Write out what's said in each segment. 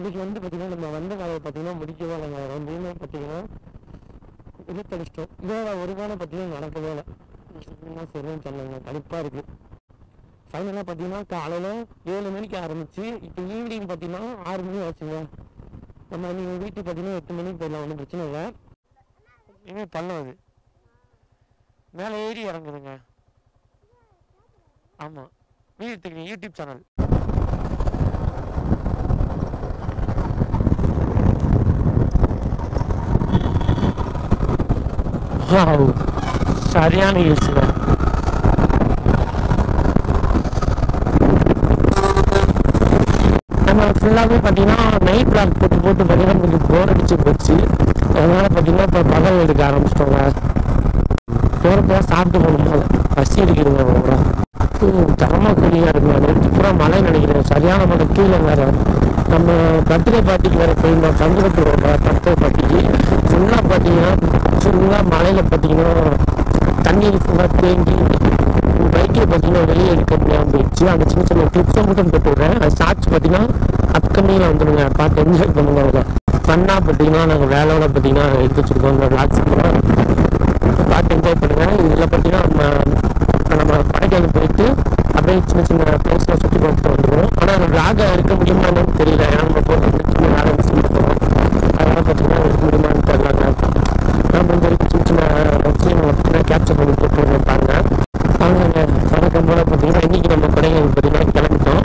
இன்னைக்கு வந்து பார்த்தீங்கன்னா நம்ம வந்த வேலையை பார்த்தீங்கன்னா முடிக்கவே இல்லைங்க ரெண்டுமே பார்த்தீங்கன்னா இழுத்தடிச்சிட்டோம் இதோட ஒரு வேலை பார்த்தீங்கன்னா நடக்கவே இல்லை என்ன செய்யணும்னு தெரியலங்க கடுப்பாக இருக்குது ஃபைனலாக பார்த்தீங்கன்னா காலையில் ஏழு மணிக்கு ஆரம்பிச்சு இப்போ ஈவினிங் பார்த்தீங்கன்னா ஆறு மணி ஆச்சுங்க நம்ம நீங்கள் வீட்டுக்கு பார்த்தீங்கன்னா எட்டு மணிக்கு போயிடலாம் ஒன்றும் பிரச்சனை இல்லை இனிமேல் பண்ணோம் அது மேலே ஏறி இறங்குதுங்க ஆமாம் வீட்டுக்கு யூடியூப் சேனல் வாவ் சரியான ஹில்ஸுங்க நம்ம ஃபுல்லாகவே பார்த்தீங்கன்னா நைட் பிளாக் போட்டு போட்டு பார்த்தீங்கன்னா கொஞ்சம் போர் அடிச்சு போச்சு அதனால பார்த்தீங்கன்னா இப்போ பகல் எடுக்க ஆரம்பிச்சிட்டோங்க போகிறப்ப சாப்பிட்டு போகணும் போல பசி இருக்குதுங்க ரொம்ப தரமாக கூலியாக இருக்குங்க நேற்று பூரா மழை நினைக்கிறேன் சரியான மழை கீழே வேற நம்ம பர்த்டே பார்ட்டிக்கு வேற போயிருந்தோம் தங்குறதுக்கு பர்த்டே பார்ட்டிக்கு ஃபுல்லாக பார்த்தீங்கன்னா ஃபுல்லாக மழையில் பார்த்தீங்கன்னா தண்ணீர் ஃபுல்லாக தேங்கி பைக்கை பார்த்தீங்கன்னா வெளியே எடுக்க முடியாமல் போயிடுச்சு அந்த சின்ன சின்ன கிளிப்ஸை மட்டும் போட்டு விட்றேன் அது ஷார்ட்ஸ் பார்த்தீங்கன்னா அப்கமிங்கில் வந்துடுங்க பார்த்து என்ஜாய் பண்ணுங்க அதில் ஃபன்னாக பார்த்தீங்கன்னா நாங்கள் வேலையோட பார்த்தீங்கன்னா எடுத்து வச்சுருக்கோம் இந்த விளாக்ஸ் பார்த்து என்ஜாய் பண்ணுங்க இதில் பார்த்தீங்கன்னா நம்ம இப்ப நம்ம கொடைக்கானல் போயிட்டு அப்படியே சின்ன சின்ன பிளேஸ்ல சுற்றி பார்த்துட்டு வந்துடுவோம் ஆனால் அந்த விளாக இருக்க முடியுமா என்னன்னு தெரியல ஏன்னா நம்ம போகிறது சின்ன வேலை மிஸ் பண்ணுறோம் அதனால பார்த்தீங்கன்னா இருக்க முடியுமான்னு தெரியலங்க நான் முடிஞ்ச வரைக்கும் சின்ன சின்ன விஷயங்களை பார்த்தீங்கன்னா கேப்சர் பண்ணி போட்டு வைப்பாங்க அவங்க வழக்கம் போல பார்த்தீங்கன்னா இன்னைக்கு நம்ம கொடைக்கானல் பார்த்தீங்கன்னா கிளம்பிட்டோம்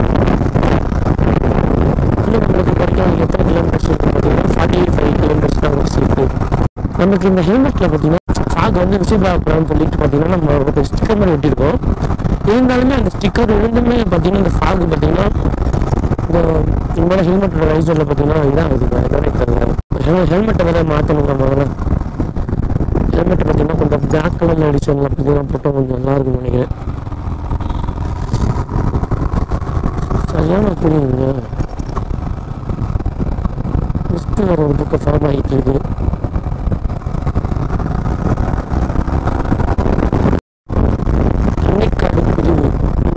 இன்னும் நம்மளுக்கு கொடைக்கானல் எத்தனை கிலோமீட்டர்ஸ் இருக்கு பார்த்தீங்கன்னா ஃபார்ட்டி ஃபைவ் கிலோமீட்டர்ஸ் தான் இருக்கு நமக்கு இந்த ஹெல்மெட்டில் பார்த்தீங்கன்னா ஃபாக் வந்து விசிபிள் ஆகக்கூடாதுன்னு சொல்லிட்டு பார்த்தீங்கன்னா நம்ம ஒரு ஸ்டிக்கர் மாதிரி ஒட்டியிருக்கோம் இருந்தாலுமே அந்த ஸ்டிக்கர் இருந்துமே பார்த்தீங்கன்னா இந்த ஃபாக் பார்த்தீங்கன்னா இந்த இந்த ஹெல்மெட்டோட வைசரில் பார்த்தீங்கன்னா இதான் ஆகுதுங்க என்னன்னே தெரியல ஹெல்மெட்டை வேற மாற்றணுங்க முதல்ல ஹெல்மெட்டை பார்த்தீங்கன்னா கொஞ்சம் பிளாக் கலரில் அடிச்சவங்க பார்த்தீங்கன்னா போட்டால் கொஞ்சம் நல்லா இருக்கும்னு நினைக்கிறேன் சரியான புரியுதுங்க மிஸ்ட் வர ஒரு புக்கை ஃபார்ம் ஆகிட்டு இருக்கு இன்னைக்கான பிரிவு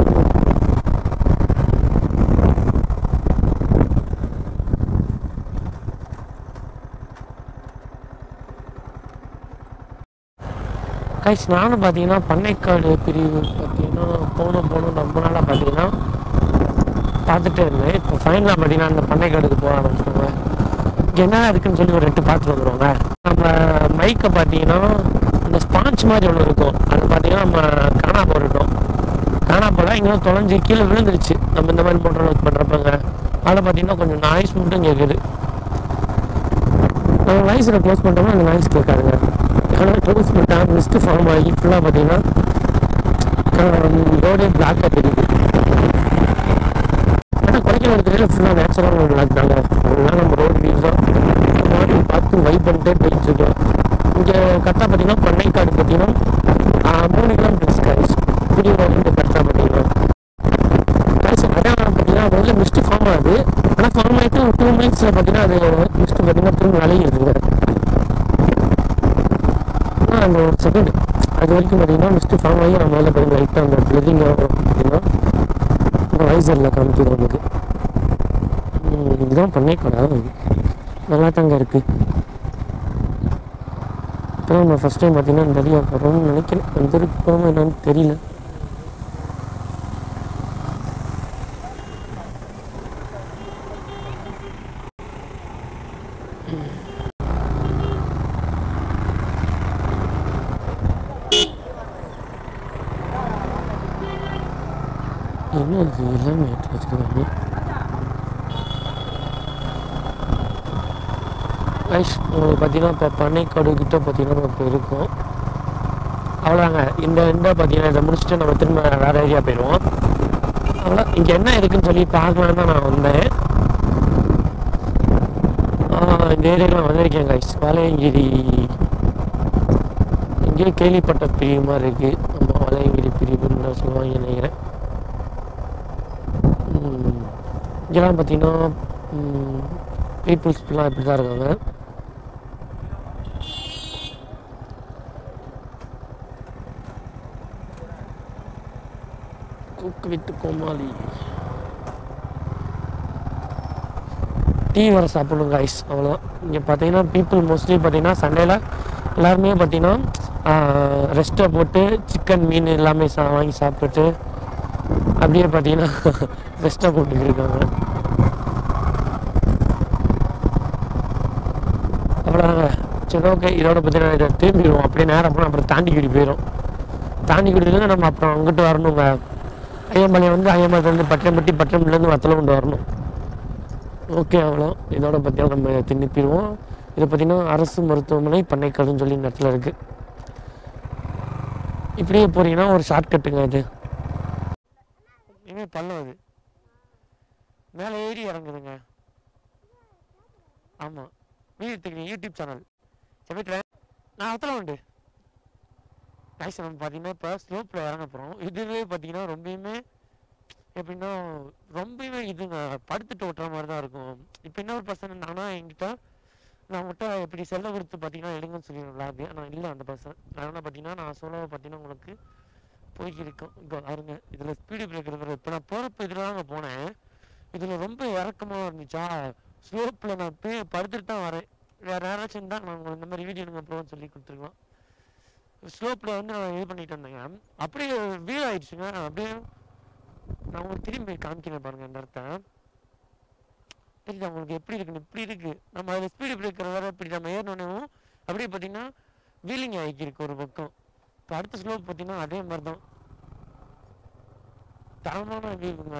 கைஸ் நானும் பார்த்தீங்கன்னா பண்ணைக்காடு பிரிவு பார்த்தீங்கன்னா போகணும் போகணும் ரொம்ப நாளாக பார்த்தீங்கன்னா பார்த்துட்டே இருந்தேன் இப்போ ஃபைனலாக பார்த்தீங்கன்னா அந்த பண்ணைக்காடுக்கு போக ஆரம்பிச்சிடுங்க இங்கே என்ன இருக்குன்னு சொல்லி ஒரு ரெட்டு பார்த்துட்டு வந்துடுவாங்க நம்ம மைக்கை பார்த்தீங்கன்னா அந்த ஸ்பாஞ்ச் மாதிரி ஒன்று இருக்கும் அது பார்த்தீங்கன்னா நம்ம காணா போட்டுட்டோம் காணா போல இங்கே தொலைஞ்சு கீழே விழுந்துருச்சு நம்ம இந்த மாதிரி மோட்டர் ஒர்க் பண்ணுறப்பங்க அதில் பார்த்தீங்கன்னா கொஞ்சம் நாய்ஸ் மட்டும் கேட்குது நம்ம வாய்ஸில் க்ளோஸ் பண்ணிட்டோம்னா அந்த நாய்ஸ் கேட்காதுங்க ஆனால் க்ளோஸ் பண்ணிட்டா மிஸ்ட்டு ஃபார்ம் ஆகி ஃபுல்லாக பார்த்தீங்கன்னா ரோடே பிளாக்காக தெரியுது ஆனால் குறைக்கிற தெரியல ஃபுல்லாக நேச்சுரலாக பிளாக் தாங்க அதனால நம்ம ரோடு வியூஸாக மாதிரி பார்த்து வைப் பண்ணிட்டே போயிட்டு இருக்கோம் இங்கே கரெக்டாக பார்த்தீங்கன்னா பண்ணைக்காடு பார்த்தீங்கன்னா ஆஹ், மூணு கிலோமீட்டர்ஸ் கைஸ் புதிய ரோடு கரெக்டாக பார்த்தீங்கன்னா கைஸ் அதான் பார்த்தீங்கன்னா முதல்ல மிஸ்ட்டு ஃபார்ம் ஆகுது ஆனால் ஃபார்ம் ஆகிட்டு ஒரு டூ மினிட்ஸில் பார்த்தீங்கன்னா அது மிஸ்ட்டு பார்த்தீங்கன்னா திரும்ப விளையிடுதுங்க ஆனால் அந்த ஒரு செகண்ட் அது வரைக்கும் பார்த்தீங்கன்னா மிஸ்ட்டு ஃபார்ம் ஆகி நம்ம மேலே போய் லைட்டாக அந்த பிளரிங் பார்த்தீங்கன்னா இந்த வைசரில் காமிக்குது நமக்கு ம், இதுதான் பண்ணைக்கடா நல்லா தாங்க இருக்குது இப்போ நம்ம ஃபஸ்ட் டைம் பார்த்தீங்கன்னா இந்த வழியாக போகிறோம்னு நினைக்கிறேன் வந்திருக்கோம் என்னன்னு தெரியல என்ன இது எல்லாமே எடுத்து வச்சுக்கிறாங்க ரைஸ் உங்களுக்கு பார்த்தீங்கன்னா இப்போ பண்ணைக்காடு கிட்ட பார்த்தீங்கன்னா நம்ம இப்போ இருக்கோம் அவ்வளோதாங்க இந்த இந்த பார்த்தீங்கன்னா இதை முடிச்சுட்டு நம்ம திரும்ப வேறு ஏரியா போயிடுவோம் அவ்வளோ இங்கே என்ன இருக்குன்னு சொல்லி பார்க்கலான்னு தான் நான் வந்தேன் ஆ, இந்த ஏரியாவில் வந்திருக்கேன் கைஸ் வலையங்கிரி எங்கேயோ கேள்விப்பட்ட பிரிவு மாதிரி இருக்குது நம்ம வலையங்கிரி பிரிவுன்னு தான் சொல்லுவாங்க நினைக்கிறேன் ம், இங்கெல்லாம் பார்த்தீங்கன்னா பீப்புள்ஸ் ஃபுல்லாக இப்படி தான் இருக்காங்க குக் வித் கோமாளி டீ வர சாப்பிடணும் காய்ஸ் அவ்வளோதான் இங்கே பார்த்தீங்கன்னா பீப்புள் மோஸ்ட்லி பார்த்தீங்கன்னா சண்டேல எல்லாருமே பார்த்தீங்கன்னா ரெஸ்ட்டை போட்டு சிக்கன் மீன் எல்லாமே சா வாங்கி சாப்பிட்டுட்டு அப்படியே பார்த்தீங்கன்னா ரெஸ்ட்டை போட்டுட்டு இருக்காங்க அவ்வளோதாங்க சரி ஓகே இதோட பார்த்தீங்கன்னா இதை திரும்பிடுவோம் அப்படியே நேரம் போனால் அப்புறம் தாண்டிக்குடி போயிடும் தாண்டிக்குடியிலேருந்து நம்ம அப்புறம் அங்கிட்டு வரணுங்க ஐயம்பாளையம் வந்து ஐயம்பாளையத்துலேருந்து பட்டம்பட்டி பட்டம்பட்டிலேருந்து வத்தலகுண்டு வரணும் ஓகே அவ்வளோ இதோட பார்த்தீங்கன்னா நம்ம திரும்பிடுவோம் இது பார்த்தீங்கன்னா அரசு மருத்துவமனை பண்ணைக்கல்னு சொல்லி இந்த இடத்துல இருக்குது இப்படியே போறீங்கன்னா ஒரு ஷார்ட்கட்டுங்க இது இனிமே பள்ளம் அது மேலே ஏறி இறங்குதுங்க ஆமாம் வீடு எடுத்துக்கிறீங்க யூடியூப் சேனல் சரி ட்ரை நான் அதில் உண்டு கைஸ் நம்ம பார்த்தீங்கன்னா இப்போ ஸ்லோப்பில் இறங்க போகிறோம் இதுவே பார்த்தீங்கன்னா ரொம்பவுமே எப்படின்னா ரொம்பவே இதுங்க படுத்துட்டு ஓட்டுற மாதிரி தான் இருக்கும் இப்போ இன்னொரு பர்சன் இருந்தாங்கன்னா என்கிட்ட நான் உங்கள்கிட்ட எப்படி செல்ல கொடுத்து பார்த்தீங்கன்னா எடுங்கன்னு சொல்லிடுங்களா அது ஆனால் இல்லை அந்த பர்சன் அதனால் பார்த்தீங்கன்னா நான் சொல்ல பார்த்தீங்கன்னா உங்களுக்கு போய்க்கிருக்கோம் இப்போ பாருங்க இதில் ஸ்பீடு பிரேக் இருக்கிறது இப்போ நான் போகிறப்ப இதில் தாங்க போனேன் இதில் ரொம்ப இறக்கமாக இருந்துச்சா ஸ்லோப்பில் நான் போய் படுத்துட்டு தான் வரேன் வேறு யாராச்சும் தான் நான் உங்களுக்கு இந்த மாதிரி வீடியோ எடுங்க ப்ரோன்னு சொல்லி கொடுத்துருக்கலாம் ஸ்லோப்பில் வந்து நான் இது பண்ணிட்டு இருந்தேங்க அப்படியே வீல் ஆயிடுச்சுங்க நான் அப்படியே நான் உங்களுக்கு திரும்பி காமிக்கிறேன் பாருங்க இந்த இடத்த தெரியுது உங்களுக்கு எப்படி இருக்குன்னு இப்படி இருக்கு நம்ம அதில் ஸ்பீடு பிரேக்கர் வேற இப்படி நம்ம ஏறினோடனே அப்படியே பார்த்தீங்கன்னா வீலிங் ஆகிக்கிருக்கு ஒரு பக்கம் இப்போ அடுத்த ஸ்லோப் பார்த்தீங்கன்னா அதே மாதிரி தான் தரமான வியூங்க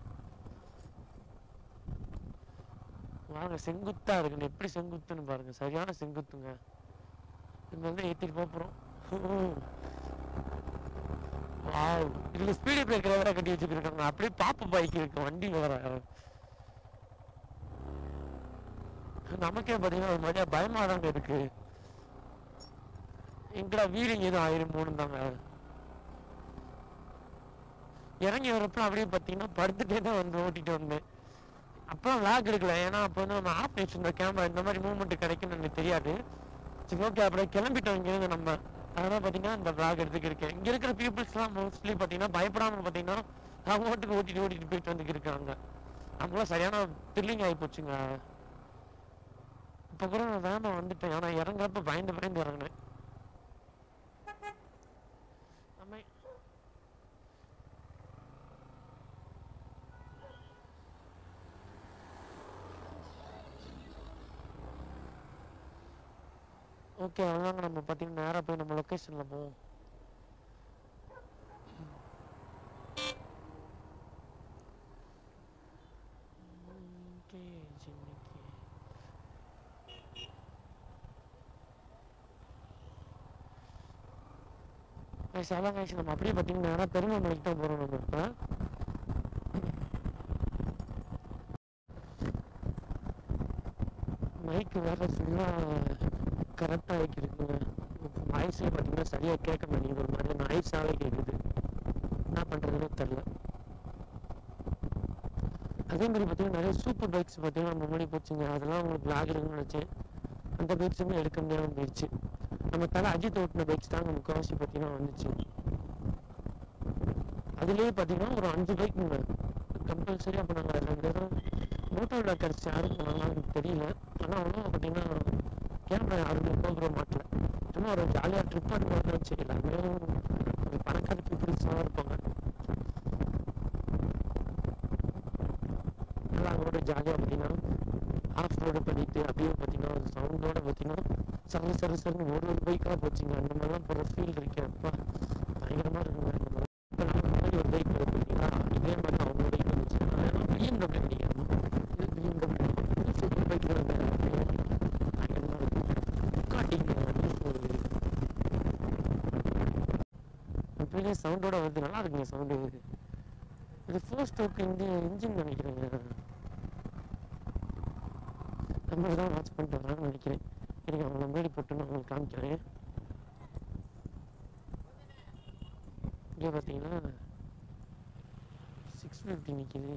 வாங்க செங்குத்தா இருக்குன்னு எப்படி செங்குத்துன்னு பாருங்க சரியான செங்குத்துங்க இந்த வந்து ஏற்றிட்டு போகிறோம் வாவ் இதுல ஸ்பீடு பிரேக்கர் வேற கட்டி வச்சுருக்காங்க அப்படியே பாப்பு பைக் இருக்கு வண்டி வேற நமக்கே பார்த்தீங்கன்னா ஒரு மாதிரியா பயமா தாங்க இருக்கு எங்கடா வீலிங் எதுவும் ஆயிரம் மூணு தாங்க இறங்கி வரப்ப அப்படியே பார்த்தீங்கன்னா படுத்துட்டே தான் வந்து ஓட்டிட்டு வந்தேன் அப்புறம் லாக் எடுக்கல ஏன்னா அப்போ வந்து நம்ம ஆப் வச்சிருந்த கேமரா இந்த மாதிரி மூவ்மெண்ட் கிடைக்கும்னு எனக்கு தெரியாது சரி ஓகே அப்படியே கிளம்பிட்டோம் இங்கேருந்து நம்ம அதனால பார்த்தீங்கன்னா இந்த vlog எடுத்துக்கிருக்கேன் இங்கே இருக்கிற பீப்புள்ஸ்லாம் மோஸ்ட்லி பார்த்தீங்கன்னா பயப்படாமல் பார்த்தீங்கன்னா அவங்க ஓட்டுக்கு ஓட்டிட்டு ஓட்டிட்டு போயிட்டு வந்துட்டு இருக்காங்க அவங்களாம் சரியான த்ரில்லிங் ஆகி போச்சுங்க இப்போ கூட நான் வேணாம் வந்துட்டேன் ஆனால் இறங்குறப்ப பயந்து பயந்து இறங்கினேன் ஆமா ஓகே அவ்வளோதாங்க நம்ம பார்த்தீங்கன்னா நேராக போய் நம்ம லொக்கேஷனில் போவோம் Okay, சின்னிக்கு. Guys, அதான் guys, நம்ம அப்படியே பார்த்தீங்கன்னா நேராக பெருமாமலைக்கு தான் போகிறோம் நம்ம இப்போ மைக்கு வேற ஃபுல்லாக கரெக்டாக வைக்கிருக்குங்க வாய்ஸே பார்த்தீங்கன்னா சரியாக கேட்க மாட்டேங்குது ஒரு மாதிரி நாய்ஸாகவே கேட்குது என்ன பண்ணுறதுன்னு தெரில அதே மாதிரி பார்த்தீங்கன்னா நிறைய சூப்பர் பைக்ஸ் பார்த்தீங்கன்னா முன்னாடி போச்சுங்க அதெல்லாம் உங்களுக்கு vlog எடுக்கணும்னு நினச்சேன் அந்த பைக்ஸுமே எடுக்க முடியாமல் போயிடுச்சு நம்ம தலை அஜித் ஓட்டின பைக்ஸ் தாங்க முக்கால்வாசி பார்த்தீங்கன்னா வந்துச்சு அதுலேயே பார்த்தீங்கன்னா ஒரு அஞ்சு பைக் கம்பல்சரி அப்போ நாங்கள் ரெண்டு பேரும் மோட்டோவில் கிடச்சி யாரும் போனாலும் எனக்கு தெரியல ஆனால் ஒன்றும் பார்த்தீங்கன்னா கேமரா யாருமே கோபுர மாட்டல சும்மா ஒரு ஜாலியாக ட்ரிப் அந்த மாதிரி தான் சரி எல்லாருமே ஒரு பணக்கார பீப்புள்ஸாக இருப்பாங்க நல்லா அவங்களோட ஜாலியாக பார்த்தீங்கன்னா ஆஃப் ரோடு பண்ணிட்டு அப்படியே பார்த்தீங்கன்னா ஒரு சவுண்டோட பார்த்தீங்கன்னா சரு சரு சருன்னு ஒரு ஒரு பைக்காக போச்சுங்க அந்த மாதிரிலாம் போகிற ஃபீல் இருக்கு அப்பா பயங்கரமாக இருக்குங்க அந்த மாதிரி இப்போ நான் இந்த மாதிரி ஒரு பைக் வரும் பார்த்தீங்களா இதே மாதிரி தான் அவங்க பைக் வந்துச்சு ஆனால் பிஎம்டபிள்யூ நினைக்கிறேன் இது பிஎம்டபிள்யூ சூப்பர் பைக் தான் பயங்கரமாக இருக்கும் காட்டிங்க அப்படியே சவுண்டோட வருது நல்லா இருக்குங்க சவுண்டு இது ஃபோர் ஸ்டோக் இந்த இன்ஜின் நினைக்கிறேங்க நம்ம தான் வாட்ச் பண்ணிட்டு வரான்னு நினைக்கிறேன் எனக்கு அவங்க முன்னாடி போட்டு நான் உங்களுக்கு காமிக்கிறேன் இங்கே பார்த்தீங்கன்னா சிக்ஸ் ஃபிஃப்டி நிற்கிது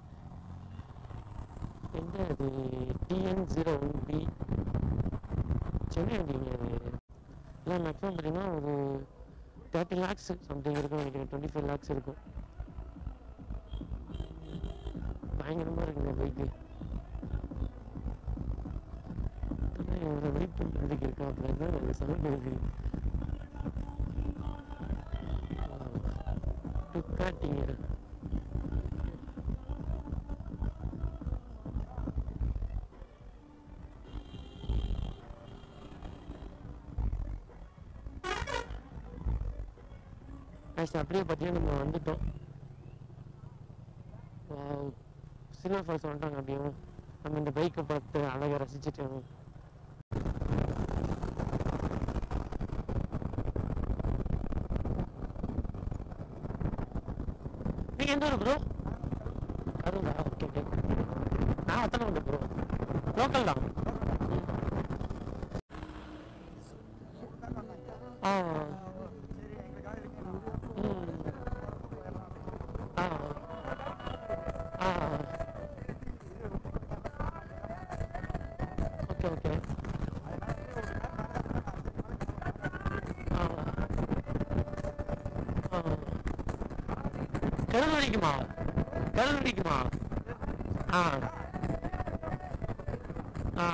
எந்த அது TN zero one B Chennai வண்டிங்க அது இல்லை மேக்ஸிமம் பார்த்தீங்கன்னா ஒரு தேர்ட்டி லேக்ஸ் சம்திங் இருக்கும் நினைக்கிறேன் டுவெண்ட்டி ஃபைவ் லேக்ஸ் இருக்கும் பயங்கரமாக இருக்குங்க பைக்கு இதுக்கு இருக்கா அப்புறம் என்ன சவுண்ட் இருக்கு டுக்காட்டிங்க நெக்ஸ்ட் அப்படியே பார்த்தீங்கன்னா நம்ம வந்துட்டோம் வாவ் சில்வர் ஃபால்ஸ் வந்துட்டாங்க அப்படியும் நம்ம இந்த பைக்கை பார்த்து அழகை ரசிச்சுட்டோம் நீங்க எந்த ஊர் ப்ரோ கரூரா ஓகே ஓகே நான் அத்தனை உண்டு ப்ரோ லோக்கல் தான் ஆ ம். ஆ ஆ ஓகே ஓகே ஆ ஆ கடல் வரைக்குமா கடல் வரைக்குமா ஆ ஆ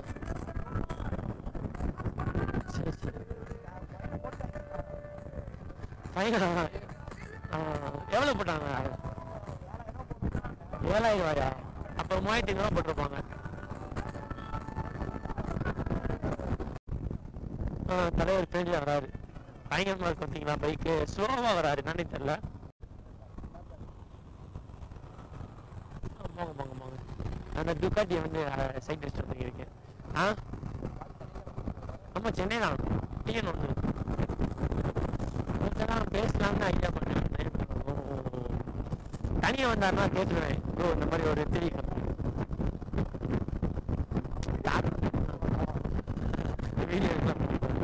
சரி சரி ஃபைனா எவ்வளோ போட்டாங்க ஏழாயிரம் ரூபாயா அப்போ மூவாயிரத்தி ஐநூறுவா போட்டிருப்பாங்க ஆ தலைவர் பேண்டி வராரு பயங்கரமா இருக்கு பார்த்தீங்களா பைக்கு ஸ்லோவாக வராரு என்னன்னு தெரியல ஆ, போங்க போங்க போங்க அந்த டுக்காட்டியை வந்து சைட் வச்சுட்டு வந்துருக்கேன் ஆ ஆமாம் சென்னை தான் டிஎன் ஒன்று கொஞ்சம் பேசலாம்னு ஐடியா பண்ணேன் தனியாக வந்தாருன்னா கேட்டுருவேன் ப்ரோ இந்த மாதிரி ஒரு திரி கம்பெனி வீடியோ எடுக்கலாம்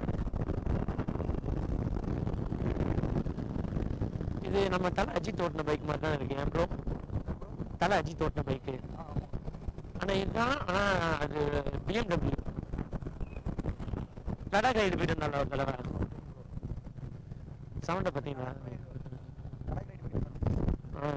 இது நம்ம தலை அஜித் ஓட்டின பைக் மாதிரி தான் இருக்கு ஏன் ப்ரோ தலை அஜித் ஓட்டின பைக்கு ஆனால் இதுதான் ஆனால் அது பிஎம்டபிள்யூ லடாக் ரைடு போயிட்டு இருந்தால ஒரு தடவை சவுண்டை பார்த்தீங்களா ஆ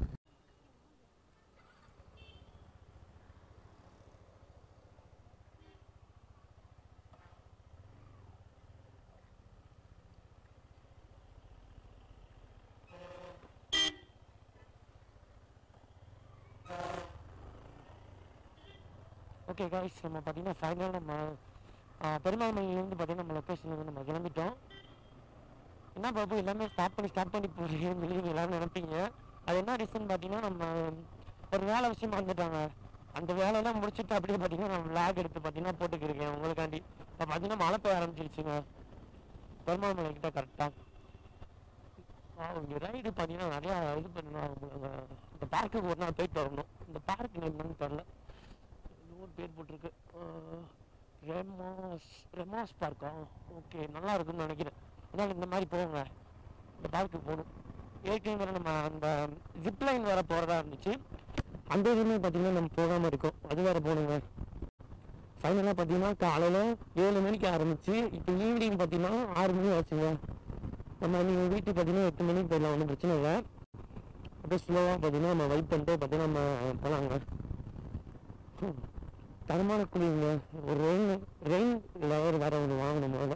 ஓகே காய்ஸ் நம்ம பார்த்தீங்கன்னா ஃபைனலாக நம்ம பெருமாள்மலையிலேருந்து பார்த்தீங்கன்னா நம்ம லொக்கேஷனில் வந்து நம்ம கிளம்பிட்டோம் என்ன பாபு எல்லாமே ஸ்டார்ட் பண்ணி ஸ்டார்ட் பண்ணி போகிறீங்க நீங்கள் எல்லாரும் நினைப்பீங்க அது என்ன ரீசன் பார்த்தீங்கன்னா நம்ம ஒரு வேலை விஷயமா வந்துட்டாங்க அந்த வேலையெல்லாம் முடிச்சுட்டு அப்படியே பார்த்தீங்கன்னா நான் லேக் எடுத்து பார்த்தீங்கன்னா போட்டுக்கிருக்கேன் உங்களுக்காண்டி இப்போ பார்த்தீங்கன்னா மழை பெய்ய ஆரம்பிச்சிருச்சுங்க பெருமாள்மலை கிட்ட கரெக்டாக இங்கே ரைடு பார்த்தீங்கன்னா நிறையா இது பண்ணணும் இந்த பார்க்குக்கு ஒரு நாள் போயிட்டு வரணும் இந்த பார்க் என்னன்னு தெரில இன்னொரு பேர் போட்டிருக்கு ஆஹ், ரெமாஸ் ரெமாஸ் பார்க்கா ஓகே நல்லா இருக்குன்னு நினைக்கிறேன் அதனால இந்த மாதிரி போங்க இந்த பார்க்கு போகணும் ஏற்கனவே வேற நம்ம அந்த ஜிப்லைன் வேற போகிறதா இருந்துச்சு அந்த இதுவுமே பார்த்தீங்கன்னா நம்ம போகாமல் இருக்கோம் அது வேற போகணுங்க ஃபைனலாக பார்த்தீங்கன்னா காலையில் ஏழு மணிக்கு ஆரம்பிச்சு இப்போ ஈவினிங் பார்த்தீங்கன்னா ஆறு மணி ஆச்சுங்க நம்ம நீங்கள் வீட்டுக்கு பார்த்தீங்கன்னா எட்டு மணிக்கு போயிடலாம் ஒன்றும் பிரச்சனை இல்லை அப்படியே ஸ்லோவாக பார்த்தீங்கன்னா நம்ம வெயிட் பண்ணிட்டு பார்த்தீங்கன்னா நம்ம போகலாங்க தரமான குளிங்க ஒரு ரெயின் ரெயின் லவர் வேற ஒன்று வாங்கணும் முதல்ல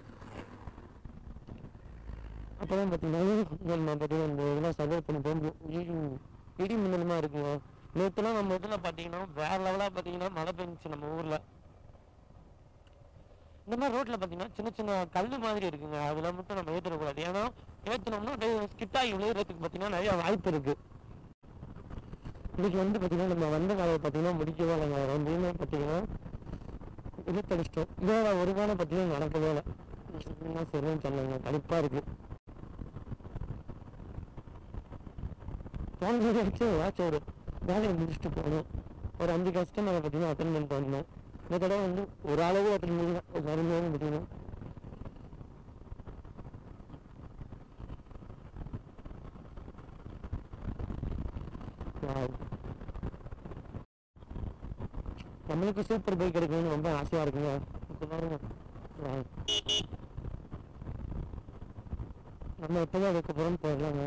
அப்போதான் பார்த்தீங்கன்னா நம்ம பார்த்தீங்கன்னா இந்த இதெல்லாம் சர்வே பண்ணி போக முடியும் இடி இடி மின்னலுமா இருக்குங்க நேற்றுலாம் நம்ம இதில் பார்த்தீங்கன்னா வேற லெவலாக பார்த்தீங்கன்னா மழை பெஞ்சுச்சு நம்ம ஊரில் இந்த மாதிரி ரோட்ல பார்த்தீங்கன்னா சின்ன சின்ன கல் மாதிரி இருக்குங்க அதில் மட்டும் நம்ம ஏற்றிடக்கூடாது ஏன்னா ஏற்றினோம்னா அப்படியே ஸ்கிட் ஆகி விழுகிறதுக்கு பார்த்தீங்கன்னா நிறைய வாய்ப்பு இருக்கு இன்னைக்கு வந்து பார்த்தீங்கன்னா நம்ம வந்த வேலையை பார்த்தீங்கன்னா முடிக்கவே இல்லைங்க ரெண்டுமே பார்த்தீங்கன்னா இழுத்தடிச்சிட்டோம் வேற ஒரு வேலை பார்த்தீங்கன்னா நடக்கவே இல்லை என்ன சரின்னு சொல்லுங்க கடுப்பா இருக்கு போன வச்சு ஏதாச்சும் ஒரு வேலையை முடிச்சுட்டு போகணும் ஒரு அஞ்சு கஸ்டமரை பார்த்தீங்கன்னா அட்டன் பண்ணிட்டு வந்தோம் இந்த தடவை வந்து ஒரு அளவு அட்டன் முடியல ஒரு அருமையாக முடியணும் Wow. நம்மளுக்கு சூப்பர் பைக் எடுக்கணும்னு ரொம்ப ஆசையா இருக்குங்க இப்ப பாருங்க Wow. நம்ம எப்பதான் எடுக்க போறோம்னு போயிடலாங்க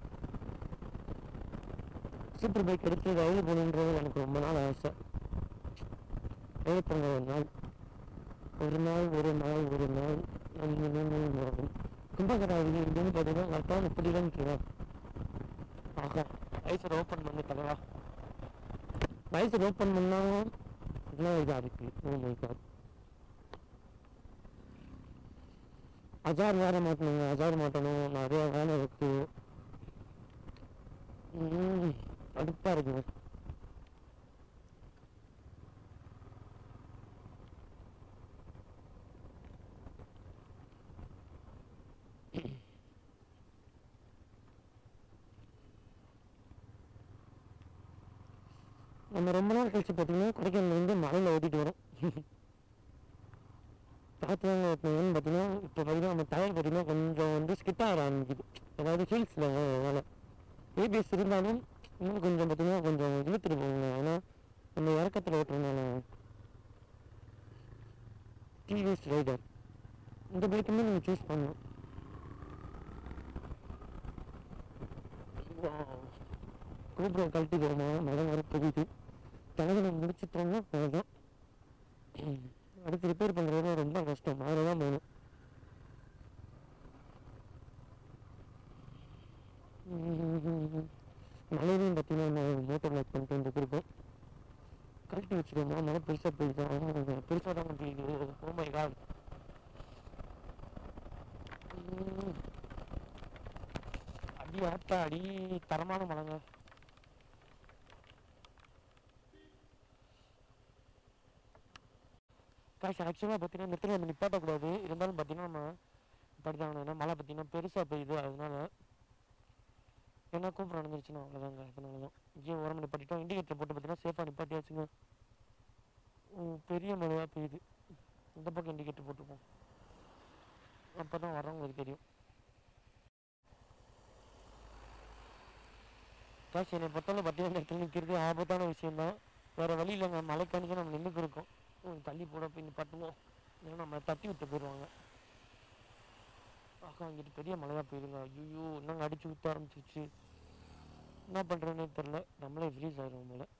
சூப்பர் பைக் எடுத்து ரயில் போகணுன்றது எனக்கு ரொம்ப நாள் ஆசை ரயில் போங்க ஒரு நாள் ஒரு நாள் ஒரு நாள் ஒரு நாள் நம் நினைவில் வரும் கும்பகராவதி இங்கேருந்து பார்த்தீங்கன்னா கரெக்டாக முப்பது கிலோமீட்டர் ஆகா ஐசர் ஓப்பன் பண்ணி தலைவா ஐசர் ஓப்பன் பண்ணாலும் இதெல்லாம் இதாக இருக்கு ஓ மை காட் அஜார் வேற மாட்டணுங்க அஜார் மாட்டணும் நிறைய வேலை இருக்கு ம், கடுப்பா இருக்குங்க நம்ம ரொம்ப நாள் கழிச்சு பார்த்தீங்கன்னா கொடைக்கானல் வந்து மலையில் ஓட்டிட்டு வரோம் பார்த்துவாங்க ஓட்டணும்னு பார்த்தீங்கன்னா இப்போ பார்த்தீங்கன்னா நம்ம டயர் பார்த்தீங்கன்னா கொஞ்சம் வந்து ஸ்கிட் ஆக ஆரம்பிக்குது அதாவது ஹீல்ஸில் வேலை ஏபிஎஸ் இருந்தாலும் இன்னும் கொஞ்சம் பார்த்தீங்கன்னா கொஞ்சம் இழுத்துட்டு போகுங்க ஏன்னா நம்ம இறக்கத்தில் ஓட்டுறதுனால டிவிஎஸ் ரைடர் இந்த பைக்குமே நீங்கள் சூஸ் பண்ணணும் கோபுரம் கழட்டி போகுமா மழை வர போகுது தலைவனை முடிச்சுட்டோம்னா அவ்வளோதான் அடுத்து ரிப்பேர் பண்ணுறது ரொம்ப கஷ்டம் மாற தான் போகணும் மழையிலையும் பார்த்தீங்கன்னா மோட்டர் லைட் பண்ணிட்டு வந்து கொடுப்போம் கழட்டி வச்சுக்கோமா மழை பெருசாக போயிடுது பெருசாக தான் பண்ணிட்டு ஓ மை காட் அடி ஆட்டா அடி தரமான மழைங்க காசு ஆக்சுவலாக பார்த்தீங்கன்னா இந்த இடத்துல நம்ம நிப்பாட்டக்கூடாது இருந்தாலும் பார்த்தீங்கன்னா நம்ம நிப்பாட்டிதான் ஏன்னா மழை பார்த்தீங்கன்னா பெருசாக பெய்யுது அதனால ஏன்னா கூப்பிட நடந்துருச்சுன்னா அவ்வளோதாங்க அதனால தான் இங்கேயே உரம் நிப்பாட்டிட்டோம் இண்டிகேட்டர் போட்டு பார்த்தீங்கன்னா சேஃபாக நிப்பாட்டியாச்சுங்க ம், பெரிய மழையாக பெய்யுது இந்த பக்கம் இண்டிகேட்டர் போட்டுப்போம் அப்போ தான் வரவங்களுக்கு தெரியும் காசு என்னை பொறுத்தவரை பார்த்தீங்கன்னா இந்த இடத்துல நிற்கிறது ஆபத்தான விஷயம் தான் வேறு வழி இல்லைங்க மழைக்காணிக்க நம்ம நின்றுக்கு இருக்கோம் ம், தள்ளி போட போய் நிப்பாட்டுவோம் ஏன்னா நம்ம தட்டி விட்டு போயிடுவாங்க ஆக்கா இங்கிட்டு பெரிய மழையாக போயிடுங்க ஐயோ என்னங்க அடிச்சு ஊற்ற ஆரம்பிச்சிருச்சு என்ன பண்ணுறதுனே தெரில நம்மளே ஃப்ரீஸ் ஆயிடுவோம் போல